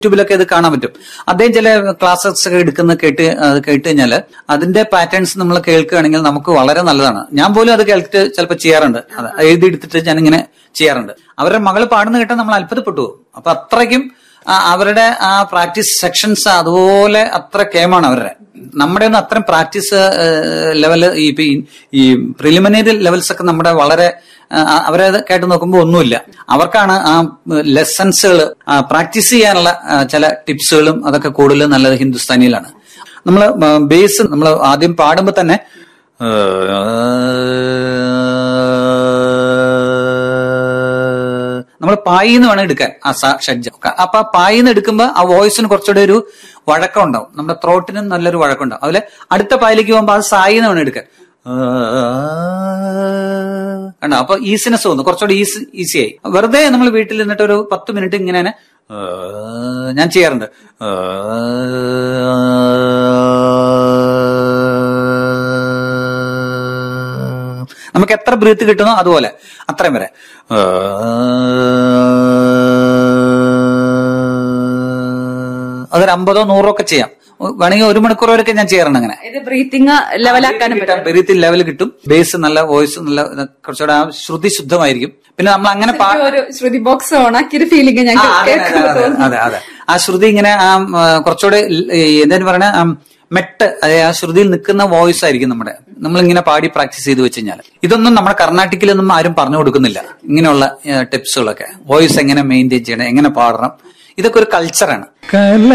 യൂട്യൂബിലൊക്കെ ഇത് കാണാൻ പറ്റും അദ്ദേഹം ചില ക്ലാസ്സസ് ഒക്കെ എടുക്കുന്ന കേട്ട് അത് കേട്ട് കഴിഞ്ഞാൽ അതിന്റെ പാറ്റേൺസ് നമ്മൾ കേൾക്കുകയാണെങ്കിൽ നമുക്ക് വളരെ നല്ലതാണ് ഞാൻ പോലും അത് കേട്ടിട്ട് ചിലപ്പോൾ ചെയ്യാറുണ്ട് അത് എഴുതി എടുത്തിട്ട് ഞാൻ ഇങ്ങനെ ചെയ്യാറുണ്ട് അവരുടെ മകൾ പാടുന്ന കേട്ടാൽ നമ്മൾ അത്ഭുതപ്പെട്ടു പോകും അപ്പൊ അത്രയ്ക്കും ആ, അവരുടെ ആ പ്രാക്ടീസ് സെക്ഷൻസ് അതുപോലെ അത്ര കേമാണ് അവരുടെ നമ്മുടെ ഒന്നും അത്രയും പ്രാക്ടീസ് ലെവൽ ഈ ഇപ്പൊ ഈ- ഈ പ്രിലിമിനറി ലെവൽസ് ഒക്കെ നമ്മുടെ വളരെ ആ, അവരെ കേട്ട് നോക്കുമ്പോൾ ഒന്നുമില്ല അവർക്കാണ് ആ ലെസൺസുകൾ പ്രാക്ടീസ് ചെയ്യാനുള്ള ആ, ചില ടിപ്സുകളും അതൊക്കെ കൂടുതൽ നല്ലത് ഹിന്ദുസ്ഥാനിയിലാണ് നമ്മൾ ബേസ് നമ്മൾ ആദ്യം പാടുമ്പോൾ തന്നെ നമ്മൾ പായിന്ന് വേണം എടുക്കാൻ ആ സ ഷഡ്ജ അപ്പൊ ആ പായിന്ന് എടുക്കുമ്പോൾ ആ വോയിസിന് കുറച്ചുകൂടെ ഒരു വഴക്കം ഉണ്ടാവും നമ്മുടെ ത്രോട്ടിനും നല്ലൊരു വഴക്കം ഉണ്ടാവും അതുപോലെ അടുത്ത പായിലേക്ക് പോകുമ്പോൾ അത് സായിന്ന് വേണം എടുക്കാൻ കണ്ടോ അപ്പൊ ഈസിനെസ് തോന്നുന്നു കുറച്ചുകൂടി ഈസി ഈസി ആയി വെറുതെ നമ്മൾ വീട്ടിൽ നിന്നിട്ട് ഒരു പത്ത് മിനിറ്റ് ഇങ്ങനെ തന്നെ, ആ, ഞാൻ ചെയ്യാറുണ്ട് ആ, നമുക്ക് എത്ര ബ്രീത്ത് കിട്ടുന്നോ അതുപോലെ അത്രയും വരെ ആ, അതൊരു അമ്പതോ നൂറോ ഒക്കെ ചെയ്യാം വേണമെങ്കിൽ ഒരു മണിക്കൂർ വരെയൊക്കെ ഞാൻ ചെയ്യാറുണ്ട് അങ്ങനെ ഇത് ബ്രീത്തിങ് ലെവലാക്കാനും പറ്റും ബ്രീത്തിൽ ലെവൽ കിട്ടും ബേസ് നല്ല വോയിസ് നല്ല കുറച്ചുകൂടെ ആ ശ്രുതി ശുദ്ധമായിരിക്കും പിന്നെ നമ്മൾ അങ്ങനെ പാ ഒരു ശ്രുതി ബോക്സ് ഓണാക്കി ഒരു ഫീലിംഗ് ഞാൻ ആ, അതെ, അതെ, കേൾക്കുമ്പോൾ അതെ, തോന്നുന്നു അതെ അതെ ആ ശ്രുതി ഇങ്ങനെ ആ ഉം, ആ, കുറച്ചുകൂടെ എന്തായാലും പറയണ മെട്ട് അതായത് ആ ശ്രുതിയിൽ നിൽക്കുന്ന വോയിസ് ആയിരിക്കും നമ്മുടെ നമ്മളിങ്ങനെ പാടി പ്രാക്ടീസ് ചെയ്ത് വെച്ച് കഴിഞ്ഞാൽ ഇതൊന്നും നമ്മുടെ കർണാട്ടിക്കിലൊന്നും ആരും പറഞ്ഞു കൊടുക്കുന്നില്ല ഇങ്ങനെയുള്ള ടിപ്സുകളൊക്കെ വോയിസ് എങ്ങനെ മെയിൻറ്റെയിൻ ചെയ്യണം എങ്ങനെ പാടണം ഇതൊക്കെ ഒരു കൾച്ചറാണ്